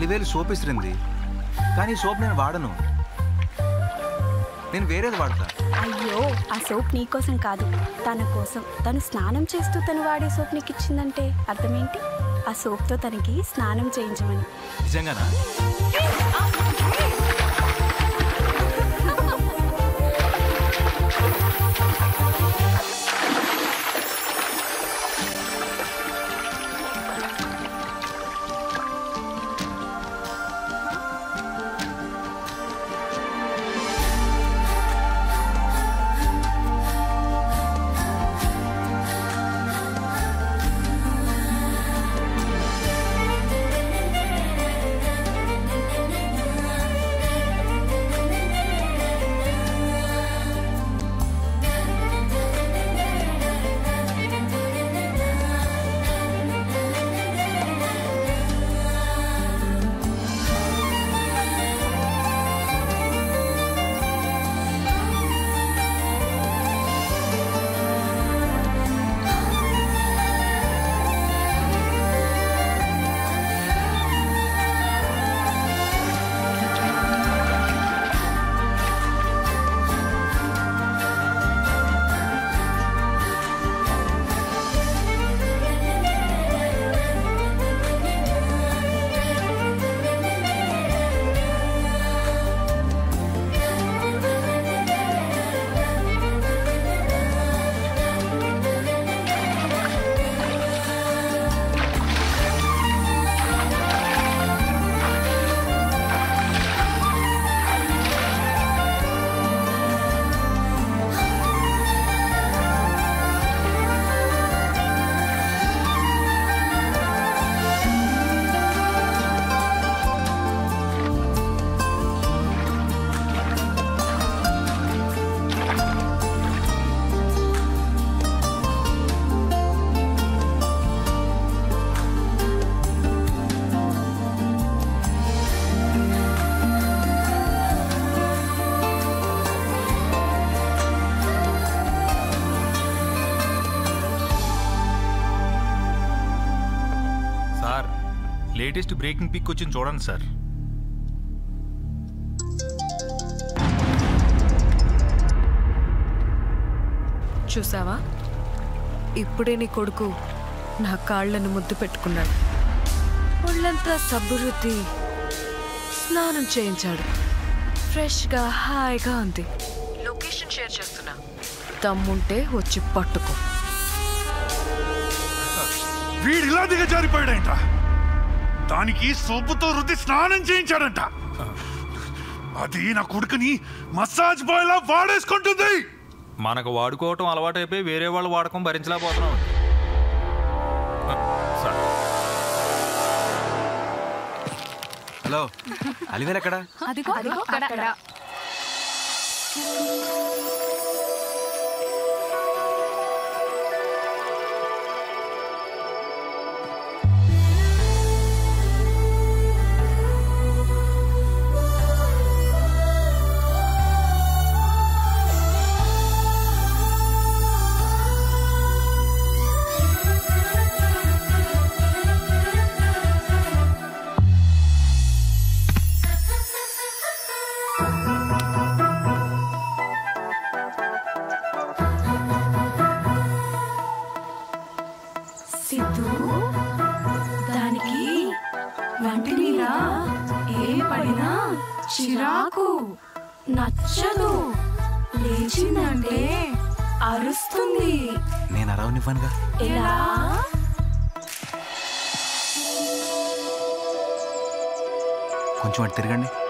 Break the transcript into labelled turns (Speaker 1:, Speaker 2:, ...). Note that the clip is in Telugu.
Speaker 1: పదివేలు సోప్ ఇస్తుంది కానీ ఈ సోప్ నేను వాడను నేను వేరేది వాడతా
Speaker 2: అయ్యో ఆ సోప్ నీకోసం కాదు తన కోసం తను స్నానం చేస్తూ తను వాడే సోప్ నీకు ఇచ్చిందంటే అర్థమేంటి ఆ సోప్తో తనకి స్నానం చేయించమని
Speaker 1: నిజంగానా
Speaker 3: సార్ లేటెస్ట్ బ్రేకింగ్ పిక్ వచ్చింది చూడండి సార్
Speaker 4: చూసావా ఇప్పుడే నీ కొడుకు నా కాళ్ళను ముద్దు పెట్టుకున్నాడు ఒళ్ళంతా సబ్బు రుద్ది స్నానం చేయించాడు ఫ్రెష్గా హాయిగా ఉంది లొకేషన్ షేర్ చేస్తున్నా తమ్ముంటే వచ్చి పట్టుకో
Speaker 5: వీడు ఇలా దిగజారిపోయాడంట దానికి సోపుతో రుద్ది స్నానం చేయించాడంట అది నా కొడుకుని మసాజ్ బాయ్ లా వాడేసుకుంటుంది
Speaker 3: మనకు వాడుకోవటం అలవాటైపోయి వేరే వాళ్ళు వాడకం భరించలేకపోతున్నాం సార్
Speaker 1: హలో అలివేలు ఎక్కడ
Speaker 6: అదిగో అదిగో అక్కడ
Speaker 2: సిద్ధు దానికి వంటి మీద ఏ పడినా చిరాకు నచ్చదు లేచిందంటే అరుస్తుంది
Speaker 1: నేను అరవనివ్వనుగా
Speaker 2: ఎలా
Speaker 1: కొంచెం అటు తిరగండి